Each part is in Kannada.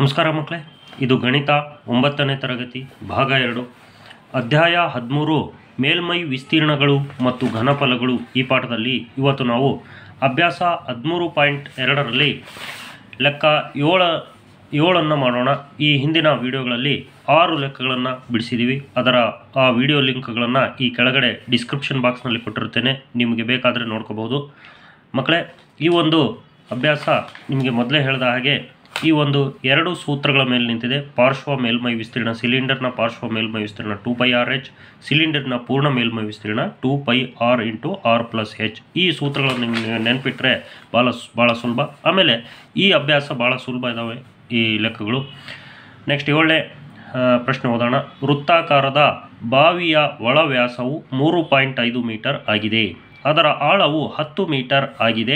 ನಮಸ್ಕಾರ ಮಕ್ಕಳೇ ಇದು ಗಣಿತ ಒಂಬತ್ತನೇ ತರಗತಿ ಭಾಗ ಎರಡು ಅಧ್ಯಾಯ ಹದಿಮೂರು ಮೇಲ್ಮೈ ವಿಸ್ತೀರ್ಣಗಳು ಮತ್ತು ಘನಫಲಗಳು ಈ ಪಾಠದಲ್ಲಿ ಇವತ್ತು ನಾವು ಅಭ್ಯಾಸ ಹದಿಮೂರು ಪಾಯಿಂಟ್ ಎರಡರಲ್ಲಿ ಲೆಕ್ಕ ಏಳ ಏಳನ್ನು ಮಾಡೋಣ ಈ ಹಿಂದಿನ ವಿಡಿಯೋಗಳಲ್ಲಿ ಆರು ಲೆಕ್ಕಗಳನ್ನು ಬಿಡಿಸಿದ್ದೀವಿ ಅದರ ಆ ವಿಡಿಯೋ ಲಿಂಕ್ಗಳನ್ನು ಈ ಕೆಳಗಡೆ ಡಿಸ್ಕ್ರಿಪ್ಷನ್ ಬಾಕ್ಸ್ನಲ್ಲಿ ಕೊಟ್ಟಿರ್ತೇನೆ ನಿಮಗೆ ಬೇಕಾದರೆ ನೋಡ್ಕೋಬೋದು ಮಕ್ಕಳೇ ಈ ಒಂದು ಅಭ್ಯಾಸ ನಿಮಗೆ ಮೊದಲೇ ಹೇಳಿದ ಹಾಗೆ ಈ ಒಂದು ಎರಡು ಸೂತ್ರಗಳ ಮೇಲೆ ನಿಂತಿದೆ ಪಾರ್ಶ್ವ ಮೇಲ್ಮೈ ವಿಸ್ತೀರ್ಣ ಸಿಲಿಂಡರ್ನ ಪಾರ್ಶ್ವ ಮೇಲ್ಮೈ ವಿಸ್ತೀರ್ಣ ಟೂ ಪೈ ಆರ್ ಎಚ್ ಸಿಲಿಂಡರ್ನ ಪೂರ್ಣ ಮೇಲ್ಮೈ ವಿಸ್ತೀರ್ಣ two pi R into R plus H ಈ ಸೂತ್ರಗಳನ್ನು ನಿಮಗೆ ನೆನಪಿಟ್ರೆ ಭಾಳ ಭಾಳ ಸುಲಭ ಆಮೇಲೆ ಈ ಅಭ್ಯಾಸ ಭಾಳ ಸುಲಭ ಇದ್ದಾವೆ ಈ ಲೆಕ್ಕಗಳು ನೆಕ್ಸ್ಟ್ ಏಳನೇ ಆ, ಪ್ರಶ್ನೆ ಓದೋಣ ವೃತ್ತಾಕಾರದ ಬಾವಿಯ ಒಳ ವ್ಯಾಸವು ಮೂರು ಪಾಯಿಂಟ್ ಐದು ಮೀಟರ್ ಆಗಿದೆ ಅದರ ಆಳವು ಹತ್ತು ಮೀಟರ್ ಆಗಿದೆ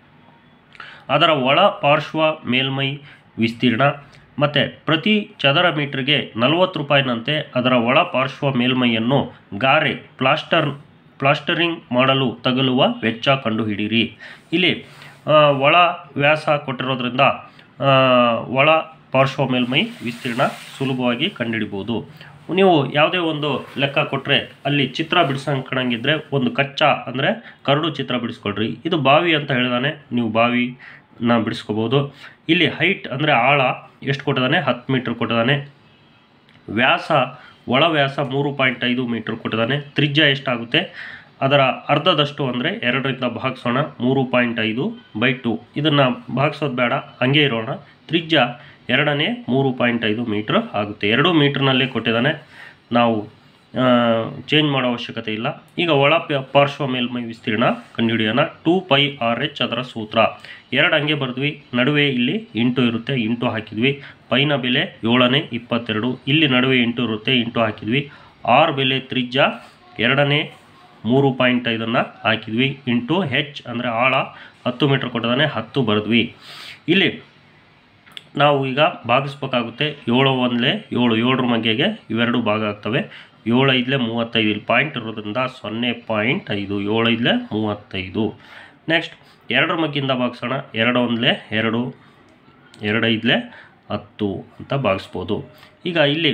ಅದರ ಒಳ ಪಾರ್ಶ್ವ ಮೇಲ್ಮೈ ವಿಸ್ತೀರ್ಣ ಮತ್ತು ಪ್ರತಿ ಚದರ ಮೀಟರ್ಗೆ ನಲವತ್ತು ರೂಪಾಯಿನಂತೆ ಅದರ ಒಳ ಪಾರ್ಶ್ವ ಮೇಲ್ಮೈಯನ್ನು ಗಾರೆ ಪ್ಲಾಸ್ಟರ್ ಪ್ಲಾಸ್ಟರಿಂಗ್ ಮಾಡಲು ತಗಲುವ ವೆಚ್ಚ ಕಂಡುಹಿಡಿಯಿರಿ ಇಲ್ಲಿ ಆ, ಒಳ ವ್ಯಾಸ ಕೊಟ್ಟಿರೋದ್ರಿಂದ ಆ, ಒಳ ಪಾರ್ಶ್ವ ಮೇಲ್ಮೈ ವಿಸ್ತೀರ್ಣ ಸುಲಭವಾಗಿ ಕಂಡುಹಿಡಿಬೋದು ನೀವು ಯಾವುದೇ ಒಂದು ಲೆಕ್ಕ ಕೊಟ್ಟರೆ ಅಲ್ಲಿ ಚಿತ್ರ ಬಿಡಿಸ್ಕೊಂಡಂಗಿದ್ರೆ ಒಂದು ಕಚ್ಚಾ ಅಂದರೆ ಕರಡು ಚಿತ್ರ ಬಿಡಿಸ್ಕೊಳ್ರಿ ಇದು ಬಾವಿ ಅಂತ ಹೇಳಿದಾನೆ ನೀವು ಬಾವಿನ ಬಿಡಿಸ್ಕೋಬೋದು ಇಲ್ಲಿ ಹೈಟ್ ಅಂದರೆ ಆಳ ಎಷ್ಟು ಕೊಟ್ಟಿದ್ದಾನೆ ಹತ್ತು ಮೀಟ್ರ್ ಕೊಟ್ಟಿದ್ದಾನೆ ವ್ಯಾಸ ಒಳ ವ್ಯಾಸ ಮೂರು ಪಾಯಿಂಟ್ ಐದು ಮೀಟ್ರ್ ಕೊಟ್ಟಿದ್ದಾನೆ ತ್ರಿಜ್ಯ ಎಷ್ಟಾಗುತ್ತೆ ಅದರ ಅರ್ಧದಷ್ಟು ಅಂದರೆ ಎರಡರಿಂದ ಭಾಗಿಸೋಣ ಮೂರು ಪಾಯಿಂಟ್ ಐದು ಬೈ ಟು ಇದನ್ನು ಭಾಗಿಸೋದು ಬೇಡ ಹಂಗೆ ಇರೋಣ ತ್ರಿಜ್ಯ ಎರಡನೇ ಮೂರು ಪಾಯಿಂಟ್ ಐದು ಮೀಟ್ರ್ ಆಗುತ್ತೆ ಎರಡು ಮೀಟ್ರ್ನಲ್ಲೇ ಕೊಟ್ಟಿದ್ದಾನೆ ನಾವು ಚೇಂಜ್ ಮಾಡೋ ಅವಶ್ಯಕತೆ ಇಲ್ಲ ಈಗ ಒಳ ಪ- ಪಾರ್ಶ್ವ ಮೇಲ್ಮೈ ವಿಸ್ತೀರ್ಣ ಕಂಡುಹಿಡಿಯೋಣ ಟೂ ಪೈ ಆರ್ ಎಚ್ ಅದರ ಸೂತ್ರ ಎರಡು ಹಂಗೆ ಬರೆದ್ವಿ ನಡುವೆ ಇಲ್ಲಿ ಇಂಟು ಇರುತ್ತೆ ಇಂಟು ಹಾಕಿದ್ವಿ ಪೈನ ಬೆಲೆ ಏಳನೇ ಇಪ್ಪತ್ತೆರಡು ಇಲ್ಲಿ ನಡುವೆ ಇಂಟು ಇರುತ್ತೆ ಇಂಟು ಹಾಕಿದ್ವಿ ಆರ್ ಬೆಲೆ ತ್ರಿಜ್ಯ ಎರಡನೇ ಮೂರು ಪಾಯಿಂಟ್ ಐದನ್ನು ಹಾಕಿದ್ವಿ ಇಂಟು ಹೆಚ್ ಅಂದರೆ ಆಳ ಹತ್ತು ಮೀಟ್ರ್ ಕೊಟ್ಟಿದ್ದಾನೆ ಹತ್ತು ಬರೆದ್ವಿ ಇಲ್ಲಿ ನಾವು ಈಗ ಭಾಗಿಸ್ಬೇಕಾಗುತ್ತೆ ಏಳು ಒಂದಲೇ ಏಳು ಏಳರ ಮಗ್ಗೆಗೆ ಇವೆರಡು ಭಾಗ ಆಗ್ತವೆ ಏಳು ಐದಲೇ ಮೂವತ್ತೈದು ಇಲ್ಲಿ ಪಾಯಿಂಟ್ ಇರೋದ್ರಿಂದ ಸೊನ್ನೆ ಪಾಯಿಂಟ್ ಐದು ಏಳು ಐದಲೇ ಮೂವತ್ತೈದು ನೆಕ್ಸ್ಟ್ ಎರಡರ ಮಗ್ಗಿಂದ ಭಾಗಿಸೋಣ ಎರಡು ಒಂದಲೇ ಎರಡು ಎರಡು ಐದಲೇ ಹತ್ತು ಅಂತ ಭಾಗಿಸ್ಬೋದು ಈಗ ಇಲ್ಲಿ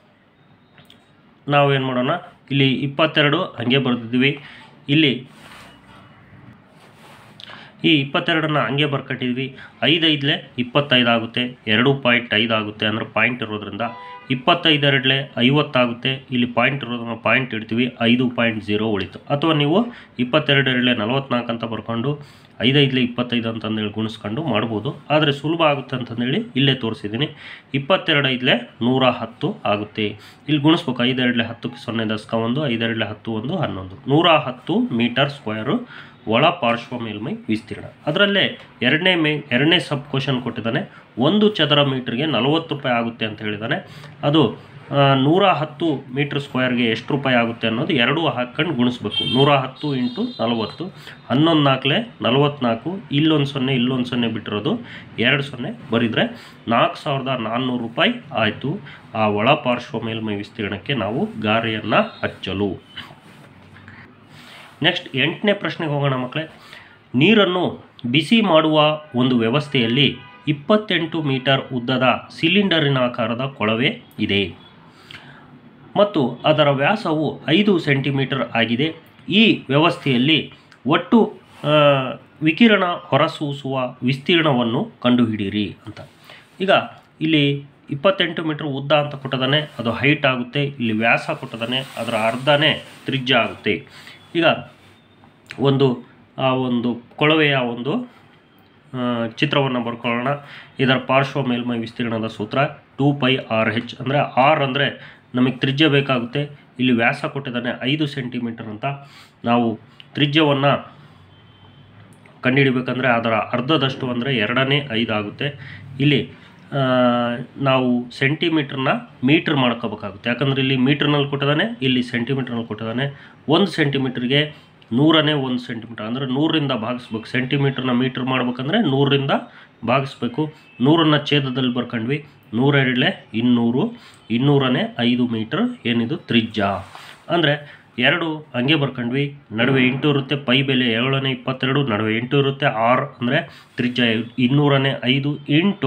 ನಾವು ಏನು ಮಾಡೋಣ ಇಲ್ಲಿ ಇಪ್ಪತ್ತೆರಡು ಹಾಗೆ ಬರೆದಿದ್ವಿ ಇಲ್ಲಿ ಈ ಇಪ್ಪತ್ತೆರಡನ್ನ ಹಂಗೆ ಬರ್ಕಟ್ಟಿದ್ವಿ ಐದು ಐದಲೇ ಇಪ್ಪತ್ತೈದು ಆಗುತ್ತೆ ಎರಡು ಪಾಯಿಂಟ್ ಐದು ಆಗುತ್ತೆ ಅಂದರೆ ಪಾಯಿಂಟ್ ಇರೋದ್ರಿಂದ ಇಪ್ಪತ್ತೈದೆರಡಲೇ ಐವತ್ತಾಗುತ್ತೆ ಇಲ್ಲಿ ಪಾಯಿಂಟ್ ಇರೋದ್ರಿಂದ ಪಾಯಿಂಟ್ ಇಡ್ತೀವಿ ಐದು ಪಾಯಿಂಟ್ ಜೀರೋ ಉಳಿತು ಅಥವಾ ನೀವು ಇಪ್ಪತ್ತೆರಡರಲ್ಲೇ ನಲವತ್ನಾಲ್ಕು ಅಂತ ಬರ್ಕೊಂಡು ಐದೈದಲೇ ಇಪ್ಪತ್ತೈದು ಅಂತಂದೇಳಿ ಗುಣಿಸ್ಕೊಂಡು ಮಾಡ್ಬೋದು ಆದರೆ ಸುಲಭ ಆಗುತ್ತೆ ಅಂತಂದೇಳಿ ಇಲ್ಲೇ ತೋರಿಸಿದ್ದೀನಿ ಇಪ್ಪತ್ತೆರಡು ಐದಲೇ ನೂರ ಹತ್ತು ಆಗುತ್ತೆ ಇಲ್ಲಿ ಗುಣಿಸ್ಬೇಕು ಐದೆರಡಲೇ ಹತ್ತಕ್ಕೆ ಸೊನ್ನೆ ದಶಕ ಒಂದು ಐದೆರಡಲೇ ಹತ್ತು ಒಂದು ಹನ್ನೊಂದು ನೂರ ಹತ್ತು ಮೀಟರ್ ಸ್ಕ್ವೇರು ಒಳ ಪಾರ್ಶ್ವ ಮೇಲ್ಮೈ ವಿಸ್ತೀರ್ಣ ಅದರಲ್ಲೇ ಎರಡನೇ ಮೇ ಎರಡನೇ ಸಬ್ ಕ್ವಶನ್ ಕೊಟ್ಟಿದ್ದಾನೆ ಒಂದು ಚದರ ಮೀಟ್ರಿಗೆ ನಲವತ್ತು ರೂಪಾಯಿ ಆಗುತ್ತೆ ಅಂತ ಹೇಳಿದ್ದಾನೆ ಅದು ಆ, ನೂರ ಹತ್ತು ಮೀಟ್ರ್ ಸ್ಕ್ವೇರ್ಗೆ ಎಷ್ಟು ರೂಪಾಯಿ ಆಗುತ್ತೆ ಅನ್ನೋದು ಎರಡೂ ಹಾಕ್ಕೊಂಡು ಗುಣಿಸ್ಬೇಕು ನೂರ ಹತ್ತು ಇಂಟು ನಲವತ್ತು ಹನ್ನೊಂದು ನಾಲ್ಕಲೆ ನಲವತ್ನಾಲ್ಕು ಇಲ್ಲೊಂದು ಸೊನ್ನೆ ಇಲ್ಲೊಂದು ಸೊನ್ನೆ ಬಿಟ್ಟಿರೋದು ಎರಡು ಸೊನ್ನೆ ಬರಿದರೆ ನಾಲ್ಕು ಸಾವಿರದ ನಾನ್ನೂರು ರೂಪಾಯಿ ಆಯಿತು ಆ ಒಳ ಪಾರ್ಶ್ವ ಮೇಲ್ಮೈ ವಿಸ್ತೀರ್ಣಕ್ಕೆ ನಾವು ಗಾರೆಯನ್ನು ಹಚ್ಚಲು ನೆಕ್ಸ್ಟ್ ಎಂಟನೇ ಪ್ರಶ್ನೆಗೆ ಹೋಗೋಣ ಮಕ್ಕಳೇ ನೀರನ್ನು ಬಿಸಿ ಮಾಡುವ ಒಂದು ವ್ಯವಸ್ಥೆಯಲ್ಲಿ ಇಪ್ಪತ್ತೆಂಟು ಮೀಟರ್ ಉದ್ದದ ಸಿಲಿಂಡರಿನ ಆಕಾರದ ಕೊಳವೆ ಇದೆ ಮತ್ತು ಅದರ ವ್ಯಾಸವು ಐದು ಸೆಂಟಿಮೀಟರ್ ಆಗಿದೆ ಈ ವ್ಯವಸ್ಥೆಯಲ್ಲಿ ಒಟ್ಟು ಆ, ವಿಕಿರಣ ಹೊರಸೂಸುವ ವಿಸ್ತೀರ್ಣವನ್ನು ಕಂಡುಹಿಡಿಯಿರಿ ಅಂತ ಈಗ ಇಲ್ಲಿ ಇಪ್ಪತ್ತೆಂಟು ಮೀಟರ್ ಉದ್ದ ಅಂತ ಕೊಟ್ಟಿದ್ದಾನೆ ಅದು ಹೈಟ್ ಆಗುತ್ತೆ ಇಲ್ಲಿ ವ್ಯಾಸ ಕೊಟ್ಟಿದ್ದಾನೆ ಅದರ ಅರ್ಧನೇ ತ್ರಿಜ್ಯ ಆಗುತ್ತೆ ಈಗ ಒಂದು ಆ ಒಂದು ಕೊಳವೆಯ ಒಂದು ಚಿತ್ರವನ್ನು ಬರ್ಕೊಳ್ಳೋಣ ಇದರ ಪಾರ್ಶ್ವ ಮೇಲ್ಮೈ ವಿಸ್ತೀರ್ಣದ ಸೂತ್ರ ಟೂ ಪೈ ಆರ್ ಹೆಚ್ ಅಂದರೆ ಆರ್ ಅಂದರೆ ನಮಗೆ ತ್ರಿಜ್ಯ ಬೇಕಾಗುತ್ತೆ ಇಲ್ಲಿ ವ್ಯಾಸ ಕೊಟ್ಟಿದ್ದಾನೆ ಐದು ಸೆಂಟಿಮೀಟರ್ ಅಂತ ನಾವು ತ್ರಿಜ್ಯವನ್ನು ಕಂಡುಹಿಡಿಬೇಕಂದ್ರೆ ಅದರ ಅರ್ಧದಷ್ಟು ಅಂದರೆ ಎರಡನೇ ಐದು ಆಗುತ್ತೆ ಇಲ್ಲಿ ಆ, ನಾವು ಸೆಂಟಿಮೀಟ್ರನ್ನ ಮೀಟ್ರ್ ಮಾಡ್ಕೋಬೇಕಾಗುತ್ತೆ ಯಾಕಂದರೆ ಇಲ್ಲಿ ಮೀಟ್ರ್ನಲ್ಲಿ ಕೊಟ್ಟಿದ್ದಾನೆ ಇಲ್ಲಿ ಸೆಂಟಿಮೀಟ್ರ್ನಲ್ಲಿ ಕೊಟ್ಟಿದ್ದಾನೆ ಒಂದು ಸೆಂಟಿಮೀಟ್ರಿಗೆ ನೂರನೇ ಒಂದು ಸೆಂಟಿಮೀಟ್ರ್ ಅಂದರೆ ನೂರರಿಂದ ಭಾಗಿಸ್ಬೇಕು ಸೆಂಟಿಮೀಟ್ರನ್ನ ಮೀಟ್ರ್ ಮಾಡ್ಬೇಕಂದ್ರೆ ನೂರರಿಂದ ಭಾಗಿಸ್ಬೇಕು ನೂರನ್ನು ಛೇದದಲ್ಲಿ ಬರ್ಕೊಂಡ್ವಿ ನೂರೆರಡಲೆ ಇನ್ನೂರು ಇನ್ನೂರನೇ ಐದು ಮೀಟ್ರ್ ಏನಿದು ತ್ರಿಜ್ಯ ಅಂದರೆ ಎರಡು ಹಂಗೆ ಬರ್ಕೊಂಡ್ವಿ ನಡುವೆ ಎಂಟು ಇರುತ್ತೆ ಪೈ ಬೆಲೆ ಏಳನೇ ಇಪ್ಪತ್ತೆರಡು ನಡುವೆ ಎಂಟು ಇರುತ್ತೆ ಆರ್ ಅಂದರೆ ತ್ರಿಜ್ಯ ಇನ್ನೂರನೇ ಐದು ಇಂಟು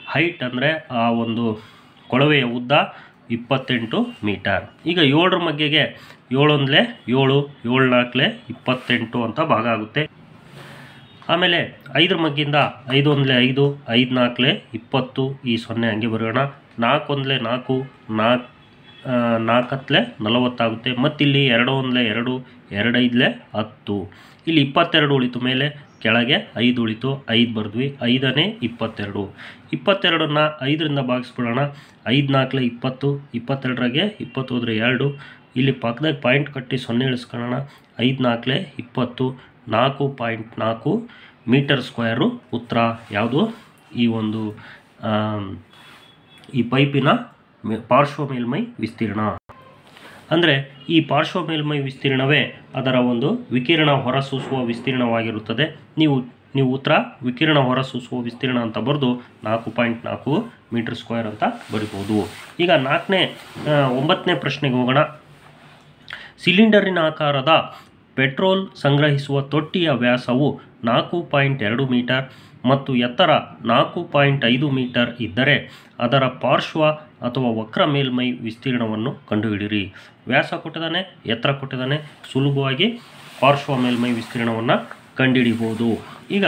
ಹೈಟ್ ಅಂದರೆ ಆ ಒಂದು ಕೊಳವೆಯ ಉದ್ದ ಇಪ್ಪತ್ತೆಂಟು ಮೀಟರ್ ಈಗ ಏಳರ ಮಗ್ಗೆಗೆ ಏಳೊಂದಲೇ ಏಳು ಏಳು ನಾಲ್ಕಲೆ ಇಪ್ಪತ್ತೆಂಟು ಅಂತ ಭಾಗ ಆಗುತ್ತೆ ಆಮೇಲೆ ಐದರ ಮಗ್ಗಿಂದ ಐದು ಒಂದಲೇ ಐದು ಐದು ನಾಲ್ಕಲೆ ಇಪ್ಪತ್ತು ಈ ಸೊನ್ನೆ ಹಂಗೆ ಬರೋಣ ನಾಲ್ಕು ಒಂದಲೇ ನಾಲ್ಕು ನಾಲ್ಕು ನಾಲ್ಕತ್ತಲೆ ನಲವತ್ತಾಗುತ್ತೆ ಮತ್ತಿಲ್ಲಿ ಎರಡು ಒಂದಲೇ ಎರಡು ಎರಡು ಐದಲೇ ಹತ್ತು ಇಲ್ಲಿ ಇಪ್ಪತ್ತೆರಡು ಉಳಿತು ಮೇಲೆ ಕೆಳಗೆ ಐದು ಉಳಿತು ಐದು ಬರೆದ್ವಿ ಐದನೇ ಇಪ್ಪತ್ತೆರಡು ಇಪ್ಪತ್ತೆರಡನ್ನ ಐದರಿಂದ ಭಾಗಿಸ್ಬಿಡೋಣ ಐದು ನಾಲ್ಕಲೆ ಇಪ್ಪತ್ತು ಇಪ್ಪತ್ತೆರಡರಾಗೆ ಇಪ್ಪತ್ತು ಹೋದರೆ ಎರಡು ಇಲ್ಲಿ ಪಕ್ಕದಾಗ ಪಾಯಿಂಟ್ ಕಟ್ಟಿ ಸೊನ್ನೆ ಇಳಿಸ್ಕೊಳ್ಳೋಣ ಐದು ನಾಲ್ಕಲೆ ಇಪ್ಪತ್ತು ನಾಲ್ಕು ಪಾಯಿಂಟ್ ನಾಲ್ಕು ಮೀಟರ್ ಸ್ಕ್ವೇರು ಉತ್ತರ ಯಾವುದು ಈ ಒಂದು ಆಮ್, ಈ ಪೈಪಿನ ಮೇ- ಪಾರ್ಶ್ವ ಮೇಲ್ಮೈ ವಿಸ್ತೀರ್ಣ ಅಂದರೆ ಈ ಪಾರ್ಶ್ವ ಮೇಲ್ಮೈ ವಿಸ್ತೀರ್ಣವೇ ಅದರ ಒಂದು ವಿಕಿರಣ ಹೊರಸೂಸುವ ವಿಸ್ತೀರ್ಣವಾಗಿರುತ್ತದೆ ನೀವು ನೀವು ಉತ್ತರ ವಿಕಿರಣ ಹೊರಸೂಸುವ ವಿಸ್ತೀರ್ಣ ಅಂತ ಬರೆದು ನಾಲ್ಕು ಪಾಯಿಂಟ್ ನಾಲ್ಕು ಮೀಟರ್ ಸ್ಕ್ವೇರ್ ಅಂತ ಬರಿಬೋದು ಈಗ ನಾಲ್ಕನೇ ಒಂಬತ್ತನೇ ಪ್ರಶ್ನೆಗೆ ಹೋಗೋಣ ಸಿಲಿಂಡರಿನ ಆಕಾರದ ಪೆಟ್ರೋಲ್ ಸಂಗ್ರಹಿಸುವ ತೊಟ್ಟಿಯ ವ್ಯಾಸವು ನಾಲ್ಕು ಪಾಯಿಂಟ್ ಎರಡು ಮೀಟರ್ ಮತ್ತು ಎತ್ತರ ನಾಲ್ಕು ಪಾಯಿಂಟ್ ಐದು ಮೀಟರ್ ಇದ್ದರೆ ಅದರ ಪಾರ್ಶ್ವ ಅಥವಾ ವಕ್ರ ಮೇಲ್ಮೈ ವಿಸ್ತೀರ್ಣವನ್ನು ಕಂಡುಹಿಡಿಯಿರಿ ವ್ಯಾಸ ಕೊಟ್ಟಿದ್ದಾನೆ ಎತ್ತರ ಕೊಟ್ಟಿದ್ದಾನೆ ಸುಲಭವಾಗಿ ಪಾರ್ಶ್ವ ಮೇಲ್ಮೈ ವಿಸ್ತೀರ್ಣವನ್ನು ಕಂಡುಹಿಡಿಬೋದು ಈಗ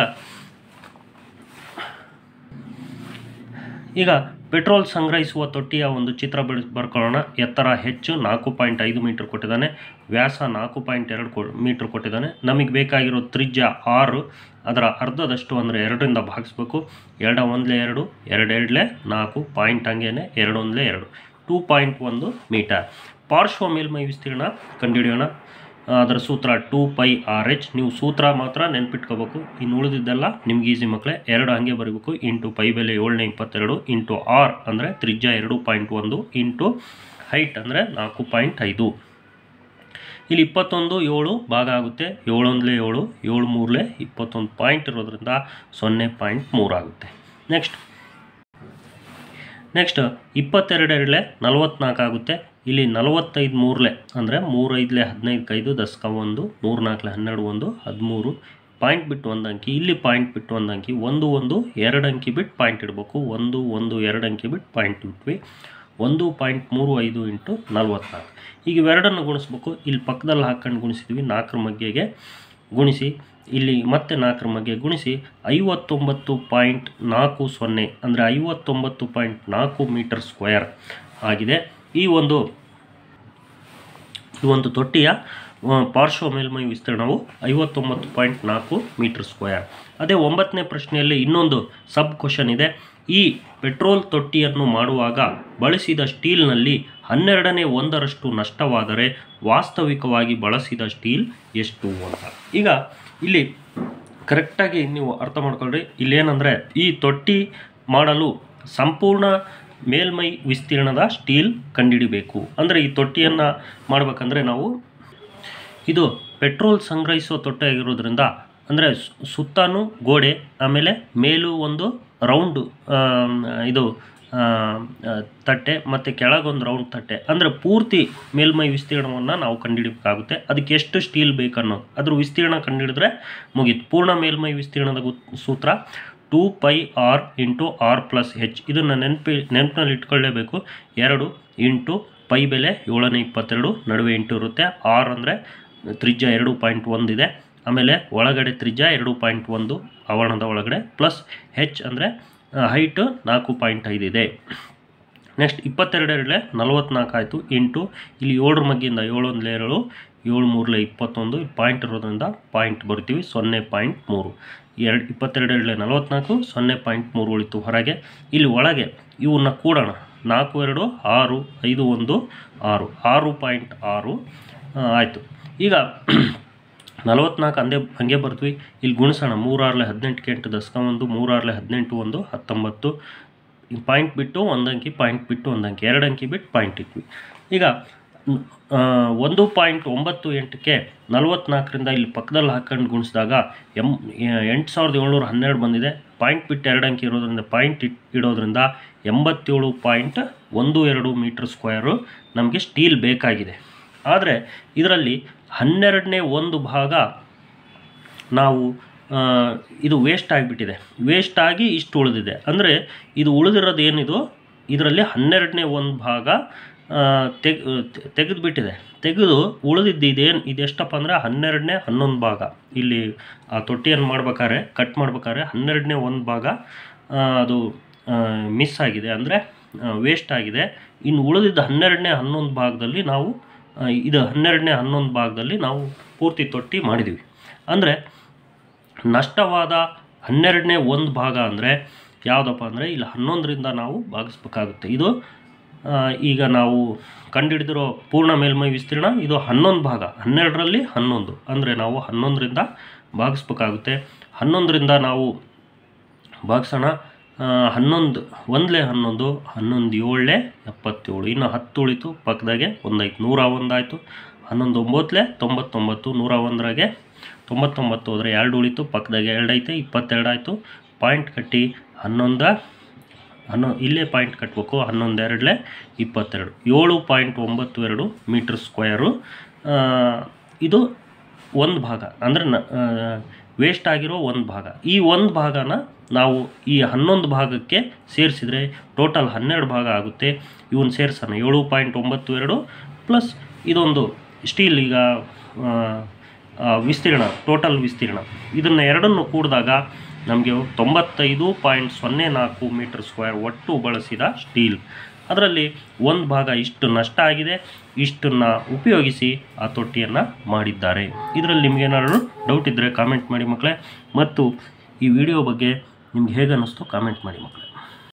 ಈಗ ಪೆಟ್ರೋಲ್ ಸಂಗ್ರಹಿಸುವ ತೊಟ್ಟಿಯ ಒಂದು ಚಿತ್ರ ಬಿಡ್ ಬರ್ಕೊಳ್ಳೋಣ ಎತ್ತರ ಹೆಚ್ಚು ನಾಲ್ಕು ಪಾಯಿಂಟ್ ಐದು ಮೀಟರ್ ಕೊಟ್ಟಿದ್ದಾನೆ ವ್ಯಾಸ ನಾಲ್ಕು ಪಾಯಿಂಟ್ ಎರಡು ಕೊ ಮೀಟ್ರ್ ಕೊಟ್ಟಿದ್ದಾನೆ ನಮಗೆ ಬೇಕಾಗಿರೋ ತ್ರಿಜ್ಯ ಆರು ಅದರ ಅರ್ಧದಷ್ಟು ಅಂದರೆ ಎರಡರಿಂದ ಭಾಗಿಸ್ಬೇಕು ಎರಡ ಒಂದಲೇ ಎರಡು ಎರಡು ಎರಡಲೇ ನಾಲ್ಕು ಪಾಯಿಂಟ್ ಹಂಗೇನೆ ಎರಡು ಒಂದಲೇ ಎರಡು ಟೂ ಪಾಯಿಂಟ್ ಒಂದು ಮೀಟರ್ ಪಾರ್ಶ್ವ ಮೇಲ್ಮೈ ವಿಸ್ತೀರ್ಣ ಕಂಡುಹಿಡಿಯೋಣ ಅದರ ಸೂತ್ರ ಟೂ ಪೈ ಆರ್ ಎಚ್ ನೀವು ಸೂತ್ರ ಮಾತ್ರ ನೆನ್ಪಿಟ್ಕೋಬೇಕು ಇನ್ನು ಉಳಿದಿದ್ದೆಲ್ಲ ನಿಮ್ಗೆ ಈಸಿ ಮಕ್ಕಳೇ ಎರಡು ಹಂಗೆ ಬರೀಬೇಕು ಇಂಟು ಪೈ ಬೆಲೆ ಏಳನೇ ಇಪ್ಪತ್ತೆರಡು ಇಂಟು ಆರ್ ಅಂದರೆ ತ್ರಿಜ್ಯ ಎರಡು ಪಾಯಿಂಟ್ ಒಂದು ಇಂಟು ಹೈಟ್ ಅಂದರೆ ನಾಲ್ಕು ಪಾಯಿಂಟ್ ಐದು ಇಲ್ಲಿ ಇಪ್ಪತ್ತೊಂದು ಏಳು ಭಾಗ ಆಗುತ್ತೆ ಏಳೊಂದಲೇ ಏಳು ಏಳು ಮೂರಲೇ ಇಪ್ಪತ್ತೊಂದು ಪಾಯಿಂಟ್ ಇರೋದ್ರಿಂದ ಸೊನ್ನೆ ಪಾಯಿಂಟ್ ಮೂರು ಆಗುತ್ತೆ ನೆಕ್ಸ್ಟ್ ನೆಕ್ಸ್ಟ್ ಇಪ್ಪತ್ತೆರಡರಲ್ಲೇ ನಲವತ್ನಾಲ್ಕು ಆಗುತ್ತೆ ಇಲ್ಲಿ ನಲವತ್ತೈದು ಮೂರಲೆ ಅಂದರೆ ಮೂರೈದಲೆ ಹದಿನೈದಕ್ಕೆ ಐದು ದಸ್ಕ ಒಂದು ಮೂರು ನಾಲ್ಕಲೆ ಹನ್ನೆರಡು ಒಂದು ಹದಿಮೂರು ಪಾಯಿಂಟ್ ಬಿಟ್ಟು ಒಂದು ಅಂಕಿ ಇಲ್ಲಿ ಪಾಯಿಂಟ್ ಬಿಟ್ಟು ಒಂದು ಅಂಕಿ ಒಂದು ಒಂದು ಎರಡು ಅಂಕಿ ಬಿಟ್ಟು ಪಾಯಿಂಟ್ ಇಡಬೇಕು ಒಂದು ಒಂದು ಎರಡು ಅಂಕಿ ಬಿಟ್ಟು ಪಾಯಿಂಟ್ ಬಿಟ್ವಿ ಒಂದು ಪಾಯಿಂಟ್ ಮೂರು ಐದು ಇಂಟು ನಲ್ವತ್ನಾಲ್ಕು ಈಗ ಇವೆರಡನ್ನು ಗುಣಿಸ್ಬೇಕು ಇಲ್ಲಿ ಪಕ್ಕದಲ್ಲಿ ಹಾಕ್ಕೊಂಡು ಗುಣಿಸಿದ್ವಿ ನಾಲ್ಕರ ಮಗ್ಗೆಗೆ ಗುಣಿಸಿ ಇಲ್ಲಿ ಮತ್ತೆ ನಾಲ್ಕರ ಮಗ್ಗೆ ಗುಣಿಸಿ ಐವತ್ತೊಂಬತ್ತು ಪಾಯಿಂಟ್ ನಾಲ್ಕು ಸೊನ್ನೆ ಅಂದರೆ ಐವತ್ತೊಂಬತ್ತು ಪಾಯಿಂಟ್ ನಾಲ್ಕು ಮೀಟರ್ ಸ್ಕ್ವೇರ್ ಆಗಿದೆ ಈ ಒಂದು ಈ ಒಂದು ತೊಟ್ಟಿಯ ಆ, ಪಾರ್ಶ್ವ ಮೇಲ್ಮೈ ವಿಸ್ತೀರ್ಣವು ಐವತ್ತೊಂಬತ್ತು ಪಾಯಿಂಟ್ ನಾಲ್ಕು ಮೀಟರ್ ಸ್ಕ್ವೇರ್ ಅದೇ ಒಂಬತ್ತನೇ ಪ್ರಶ್ನೆಯಲ್ಲಿ ಇನ್ನೊಂದು ಸಬ್ ಕ್ವಶನ್ ಇದೆ ಈ ಪೆಟ್ರೋಲ್ ತೊಟ್ಟಿಯನ್ನು ಮಾಡುವಾಗ ಬಳಸಿದ ಸ್ಟೀಲ್ನಲ್ಲಿ ಹನ್ನೆರಡನೇ ಒಂದರಷ್ಟು ನಷ್ಟವಾದರೆ ವಾಸ್ತವಿಕವಾಗಿ ಬಳಸಿದ ಸ್ಟೀಲ್ ಎಷ್ಟು ಅಂತ ಈಗ ಇಲ್ಲಿ ಕರೆಕ್ಟಾಗಿ ನೀವು ಅರ್ಥ ಮಾಡ್ಕೊಳ್ರಿ ಇಲ್ಲೇನಂದರೆ ಈ ತೊಟ್ಟಿ ಮಾಡಲು ಸಂಪೂರ್ಣ ಮೇಲ್ಮೈ ವಿಸ್ತೀರ್ಣದ ಸ್ಟೀಲ್ ಕಂಡುಹಿಡಿಬೇಕು ಅಂದರೆ ಈ ತೊಟ್ಟಿಯನ್ನು ಮಾಡಬೇಕಂದ್ರೆ ನಾವು ಇದು ಪೆಟ್ರೋಲ್ ಸಂಗ್ರಹಿಸುವ ತೊಟ್ಟೆ ಆಗಿರೋದ್ರಿಂದ ಅಂದರೆ ಸುತ್ತಾನು ಗೋಡೆ ಆಮೇಲೆ ಮೇಲೂ ಒಂದು ರೌಂಡು ಇದು ಆ, ಆ, ತಟ್ಟೆ ಮತ್ತು ಕೆಳಗೊಂದು ರೌಂಡ್ ತಟ್ಟೆ ಅಂದರೆ ಪೂರ್ತಿ ಮೇಲ್ಮೈ ವಿಸ್ತೀರ್ಣವನ್ನು ನಾವು ಕಂಡುಹಿಡಬೇಕಾಗುತ್ತೆ ಅದಕ್ಕೆ ಎಷ್ಟು ಸ್ಟೀಲ್ ಬೇಕನ್ನೋದು ಅದ್ರ ವಿಸ್ತೀರ್ಣ ಕಂಡುಹಿಡಿದ್ರೆ ಮುಗೀತು ಪೂರ್ಣ ಮೇಲ್ಮೈ ವಿಸ್ತೀರ್ಣದ ಗುತ್- ಸೂತ್ರ two pi R into R plus H ಇದನ್ನು ನೆನಪಿ ನೆನಪಿನಲ್ಲಿ ಇಟ್ಕೊಳ್ಳೇಬೇಕು ಎರಡು ಇಂಟು ಪೈ ಬೆಲೆ ಏಳನೇ ಇಪ್ಪತ್ತೆರಡು ನಡುವೆ ಇಂಟು ಇರುತ್ತೆ ಆರ್ ಅಂದರೆ ತ್ರಿಜ್ಯ ಎರಡು ಪಾಯಿಂಟ್ ಒಂದಿದೆ ಆಮೇಲೆ ಒಳಗಡೆ ತ್ರಿಜ್ಯ ಎರಡು ಪಾಯಿಂಟ್ ಒಂದು ಆವರಣದ ಒಳಗಡೆ ಪ್ಲಸ್ ಹೆಚ್ ಅಂದರೆ ಹೈಟು ನಾಲ್ಕು ಪಾಯಿಂಟ್ ಐದು ಇದೆ ನೆಕ್ಸ್ಟ್ ಇಪ್ಪತ್ತೆರಡರಲ್ಲೇ ನಲವತ್ನಾಲ್ಕು ಆಯಿತು ಇಂಟು ಇಲ್ಲಿ ಏಳರ ಮಗ್ಗಿಂದ ಏಳೊಂದಲೇ ಏಳು ಏಳು ಮೂರಲೇ ಇಪ್ಪತ್ತೊಂದು ಪಾಯಿಂಟ್ ಇರೋದ್ರಿಂದ ಪಾಯಿಂಟ್ ಬರ್ತೀವಿ ಸೊನ್ನೆ ಪಾಯಿಂಟ್ ಮೂರು ಎರಡು ಇಪ್ಪತ್ತೆರಡರಲ್ಲೇ ನಲವತ್ನಾಲ್ಕು ಸೊನ್ನೆ ಪಾಯಿಂಟ್ ಮೂರು ಉಳಿತು ಹೊರಗೆ ಇಲ್ಲಿ ಒಳಗೆ ಇವನ್ನ ಕೂಡೋಣ ನಾಲ್ಕು ಎರಡು ಆರು ಐದು ಒಂದು ಆರು ಆರು ಪಾಯಿಂಟ್ ಆರು ಆಯಿತು ಈಗ ನಲವತ್ನಾಲ್ಕು ಅಂದೇ ಹಂಗೆ ಬರ್ತೀವಿ ಇಲ್ಲಿ ಗುಣಿಸೋಣ ಮೂರಾರ್ಲೆ ಹದಿನೆಂಟಕ್ಕೆ ಎಂಟು ದಶಕ ಒಂದು ಮೂರಾರ್ಲೆ ಹದಿನೆಂಟು ಒಂದು ಹತ್ತೊಂಬತ್ತು ಪಾಯಿಂಟ್ ಬಿಟ್ಟು ಒಂದು ಅಂಕಿ ಪಾಯಿಂಟ್ ಬಿಟ್ಟು ಒಂದು ಅಂಕಿ ಎರಡು ಅಂಕಿ ಬಿಟ್ಟು ಪಾಯಿಂಟ್ ಇಟ್ವಿ ಈಗ ಮ್, ಆ, ಒಂದು ಪಾಯಿಂಟ್ ಒಂಬತ್ತು ಎಂಟಕ್ಕೆ ನಲವತ್ನಾಲ್ಕರಿಂದ ಇಲ್ಲಿ ಪಕ್ಕದಲ್ಲಿ ಹಾಕೊಂಡು ಗುಣಿಸಿದಾಗ ಎಂ ಎಂಟು ಸಾವಿರದ ಏಳ್ನೂರ ಹನ್ನೆರಡು ಬಂದಿದೆ ಪಾಯಿಂಟ್ ಬಿಟ್ಟು ಎರಡು ಅಂಕಿ ಇರೋದ್ರಿಂದ ಪಾಯಿಂಟ್ ಇಟ್ ಇಡೋದ್ರಿಂದ ಎಂಬತ್ತೇಳು ಪಾಯಿಂಟ್ ಒಂದು ಎರಡು ಮೀಟ್ರ್ ಸ್ಕ್ವೇರು ನಮಗೆ ಸ್ಟೀಲ್ ಬೇಕಾಗಿದೆ ಆದರೆ ಇದರಲ್ಲಿ ಹನ್ನೆರಡನೇ ಒಂದು ಭಾಗ ನಾವು ಆ, ಇದು ವೇಸ್ಟ್ ಆಗಿಬಿಟ್ಟಿದೆ ವೇಸ್ಟ್ ಆಗಿ ಇಷ್ಟು ಉಳಿದಿದೆ ಅಂದರೆ ಇದು ಉಳಿದಿರೋದು ಏನಿದು ಇದರಲ್ಲಿ ಹನ್ನೆರಡನೇ ಒಂದು ಭಾಗ ತೆಗ್ ತೆಗೆದುಬಿಟ್ಟಿದೆ ತೆಗೆದು ಉಳಿದಿದ್ದು ಇದೇನು ಇದೆಷ್ಟಪ್ಪ ಅಂದರೆ ಹನ್ನೆರಡನೇ ಹನ್ನೊಂದು ಭಾಗ ಇಲ್ಲಿ ಆ ತೊಟ್ಟಿಯನ್ನು ಮಾಡ್ಬೇಕಾದ್ರೆ ಕಟ್ ಮಾಡ್ಬೇಕಾದ್ರೆ ಹನ್ನೆರಡನೇ ಒಂದು ಭಾಗ ಆ, ಅದು ಮಿಸ್ ಆಗಿದೆ ಅಂದರೆ ವೇಸ್ಟ್ ಆಗಿದೆ ಇನ್ನು ಉಳಿದಿದ್ದ ಹನ್ನೆರಡನೇ ಹನ್ನೊಂದು ಭಾಗದಲ್ಲಿ ನಾವು ಆ, ಇದು ಹನ್ನೆರಡನೇ ಹನ್ನೊಂದು ಭಾಗದಲ್ಲಿ ನಾವು ಪೂರ್ತಿ ತೊಟ್ಟಿ ಮಾಡಿದ್ದೀವಿ ಅಂದರೆ ನಷ್ಟವಾದ ಹನ್ನೆರಡನೇ ಒಂದು ಭಾಗ ಅಂದರೆ ಯಾವುದಪ್ಪ ಅಂದರೆ ಇಲ್ಲಿ ಹನ್ನೊಂದರಿಂದ ನಾವು ಭಾಗಿಸ್ಬೇಕಾಗುತ್ತೆ ಇದು ಆ, ಈಗ ನಾವು ಕಂಡುಹಿಡಿದಿರೋ ಪೂರ್ಣ ಮೇಲ್ಮೈ ವಿಸ್ತೀರ್ಣ ಇದು ಹನ್ನೊಂದು ಭಾಗ ಹನ್ನೆರಡರಲ್ಲಿ ಹನ್ನೊಂದು ಅಂದರೆ ನಾವು ಹನ್ನೊಂದರಿಂದ ಭಾಗಿಸ್ಬೇಕಾಗುತ್ತೆ ಹನ್ನೊಂದರಿಂದ ನಾವು ಭಾಗಿಸೋಣ ಆ, ಹನ್ನೊಂದು ಒಂದಲೇ ಹನ್ನೊಂದು ಹನ್ನೊಂದು ಏಳಲೆ ಎಪ್ಪತ್ತೇಳು ಇನ್ನು ಹತ್ತು ಉಳಿತು ಪಕ್ಕದಾಗೆ ಒಂದಾಯ್ತು ನೂರ ಒಂದಾಯಿತು ಹನ್ನೊಂದು ಒಂಬತ್ತಲೆ ತೊಂಬತ್ತೊಂಬತ್ತು ನೂರ ಒಂದರಾಗೆ ತೊಂಬತ್ತೊಂಬತ್ತು ಹೋದರೆ ಎರಡು ಉಳಿತು ಪಕ್ಕದಾಗೆ ಎರಡು ಐತೆ ಇಪ್ಪತ್ತೆರಡು ಆಯಿತು ಪಾಯಿಂಟ್ ಕಟ್ಟಿ ಹನ್ನೊಂದ ಹನ್ನೊ ಇಲ್ಲೇ ಪಾಯಿಂಟ್ ಕಟ್ಟಬೇಕು ಹನ್ನೊಂದು ಎರಡಲೆ ಇಪ್ಪತ್ತೆರಡು ಏಳು ಪಾಯಿಂಟ್ ಒಂಬತ್ತು ಎರಡು ಮೀಟ್ರ್ ಸ್ಕ್ವಯರು ಆ, ಇದು ಒಂದು ಭಾಗ ಅಂದರೆ ನ ವೇಸ್ಟ್ ಆಗಿರೋ ಒಂದು ಭಾಗ ಈ ಒಂದು ಭಾಗನ ನಾವು ಈ ಹನ್ನೊಂದು ಭಾಗಕ್ಕೆ ಸೇರಿಸಿದರೆ ಟೋಟಲ್ ಹನ್ನೆರಡು ಭಾಗ ಆಗುತ್ತೆ ಇವನ್ನ ಸೇರಿಸೋಣ ಏಳು ಪಾಯಿಂಟ್ ಒಂಬತ್ತು ಎರಡು ಪ್ಲಸ್ ಇದೊಂದು ಸ್ಟೀಲ್ ಈಗ ಆ, ಆ, ವಿಸ್ತೀರ್ಣ ಟೋಟಲ್ ವಿಸ್ತೀರ್ಣ ಇದನ್ನು ಎರಡನ್ನು ಕೂಡಿದಾಗ ನಮಗೆ ತೊಂಬತ್ತೈದು ಪಾಯಿಂಟ್ ಸೊನ್ನೆ ನಾಲ್ಕು ಮೀಟರ್ ಸ್ಕ್ವೇರ್ ಒಟ್ಟು ಬಳಸಿದ ಸ್ಟೀಲ್ ಅದರಲ್ಲಿ ಒಂದು ಭಾಗ ಇಷ್ಟು ನಷ್ಟ ಆಗಿದೆ ಇಷ್ಟನ್ನು ಉಪಯೋಗಿಸಿ ಆ ತೊಟ್ಟಿಯನ್ನು ಮಾಡಿದ್ದಾರೆ ಇದರಲ್ಲಿ ನಿಮಗೇನಾದ್ರು ಡೌಟ್ ಇದ್ದರೆ ಕಾಮೆಂಟ್ ಮಾಡಿ ಮಕ್ಕಳೇ ಮತ್ತು ಈ ವಿಡಿಯೋ ಬಗ್ಗೆ ನಿಮ್ಗೆ ಹೇಗೆ ಅನ್ನಿಸ್ತು ಕಾಮೆಂಟ್ ಮಾಡಿ ಮಕ್ಕಳೇ